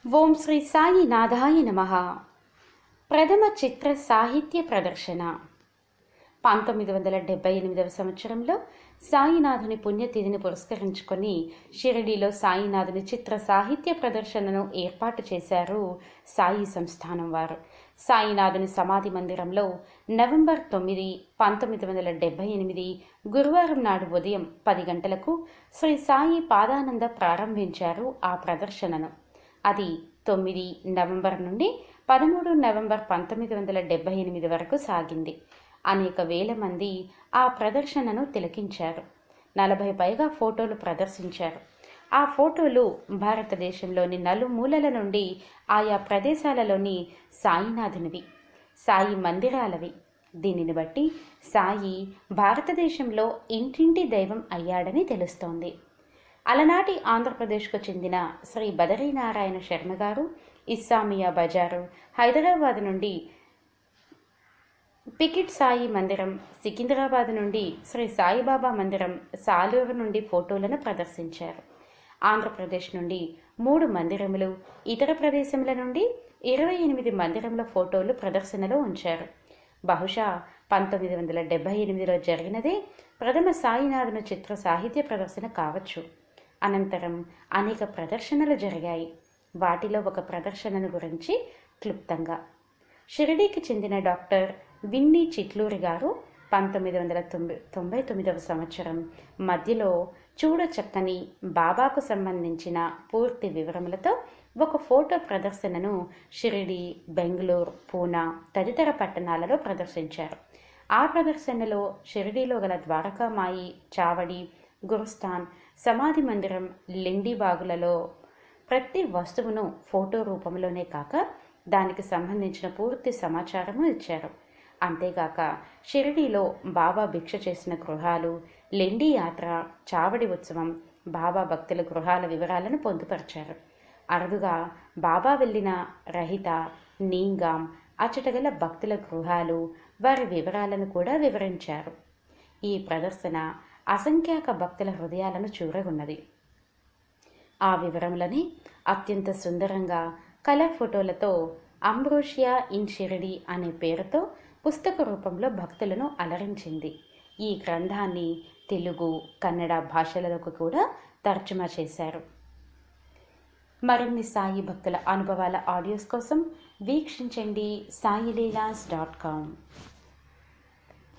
ఓం శ్రీ సాయినాథాయ నమ ప్రథమ చిత్ర సాహిత్య ప్రదర్శన పంతొమ్మిది వందల డెబ్బై ఎనిమిదవ సంవత్సరంలో సాయినాథుని పుణ్యతిథిని పురస్కరించుకొని షిరిడీలో సాయినాథుని చిత్ర సాహిత్య ప్రదర్శనను ఏర్పాటు చేశారు సాయి సంస్థానం వారు సాయినాథుని సమాధి మందిరంలో నవంబర్ తొమ్మిది పంతొమ్మిది వందల డెబ్బై ఎనిమిది గురువారం నాడు ఉదయం పది గంటలకు శ్రీ సాయి పాదానంద ప్రారంభించారు ఆ ప్రదర్శనను అది తొమ్మిది నవంబర్ నుండి పదమూడు నవంబర్ పంతొమ్మిది వందల డెబ్బై ఎనిమిది వరకు సాగింది అనేక వేల మంది ఆ ప్రదర్శనను తిలకించారు నలభై పైగా ఫోటోలు ప్రదర్శించారు ఆ ఫోటోలు భారతదేశంలోని నలుమూలల నుండి ఆయా ప్రదేశాలలోని సాయినాథునివి సాయి మందిరాలవి దీనిని బట్టి సాయి భారతదేశంలో ఇంటింటి దైవం అయ్యాడని తెలుస్తోంది అలనాటి ఆంధ్రప్రదేశ్కు చెందిన శ్రీ బదరీనారాయణ శర్మ గారు ఇస్సామియా బజారు హైదరాబాద్ నుండి పికిట్ సాయి మందిరం సికింద్రాబాద్ నుండి శ్రీ సాయిబాబా మందిరం సాలూరు నుండి ఫోటోలను ప్రదర్శించారు ఆంధ్రప్రదేశ్ నుండి మూడు మందిరములు ఇతర ప్రదేశముల నుండి ఇరవై ఎనిమిది మందిరముల ఫోటోలు ప్రదర్శనలో ఉంచారు బహుశా పంతొమ్మిది వందల డెబ్బై ఎనిమిదిలో జరిగినదే ప్రథమ సాయినాథుని చిత్ర సాహిత్య ప్రదర్శన కావచ్చు అనంతరం అనేక ప్రదర్శనలు జరిగాయి వాటిలో ఒక ప్రదర్శనను గురించి క్లుప్తంగా షిరిడీకి చెందిన డాక్టర్ విన్నీ చిట్లూరి గారు పంతొమ్మిది వందల తొంభై తొంభై తొమ్మిదవ సంవత్సరం మధ్యలో చూడ చక్కని బాబాకు సంబంధించిన పూర్తి వివరములతో ఒక ఫోటో ప్రదర్శనను షిరిడి బెంగళూరు పూనా తదితర పట్టణాలలో ప్రదర్శించారు ఆ ప్రదర్శనలో షిరిడీలో గల ద్వారకామాయి చావడి గురుస్థాన్ సమాధి మందిరం లిండిబాగులలో ప్రతి వస్తువును ఫోటో రూపంలోనే కాక దానికి సంబంధించిన పూర్తి సమాచారము ఇచ్చారు అంతేగాక షిరిడీలో బాబా భిక్ష చేసిన గృహాలు లెండి యాత్ర చావడి ఉత్సవం బాబా భక్తుల గృహాల వివరాలను పొందుపరిచారు అరుదుగా బాబా వెళ్ళిన రహిత నీంగాం అచ్చటగల భక్తుల గృహాలు వారి వివరాలను కూడా వివరించారు ఈ ప్రదర్శన అసంఖ్యాక భక్తుల హృదయాలను చూరగొన్నది ఆ వివరములని అత్యంత సుందరంగా కలర్ ఫోటోలతో అంబ్రోషియా ఇన్ షిరిడి అనే పేరుతో పుస్తక రూపంలో భక్తులను అలరించింది ఈ గ్రంథాన్ని తెలుగు కన్నడ భాషలకు కూడా తర్జుమా చేశారు మరిన్ని సాయి భక్తుల అనుభవాల ఆడియోస్ కోసం వీక్షించండి సాయిలీలాస్ డాట్ కామ్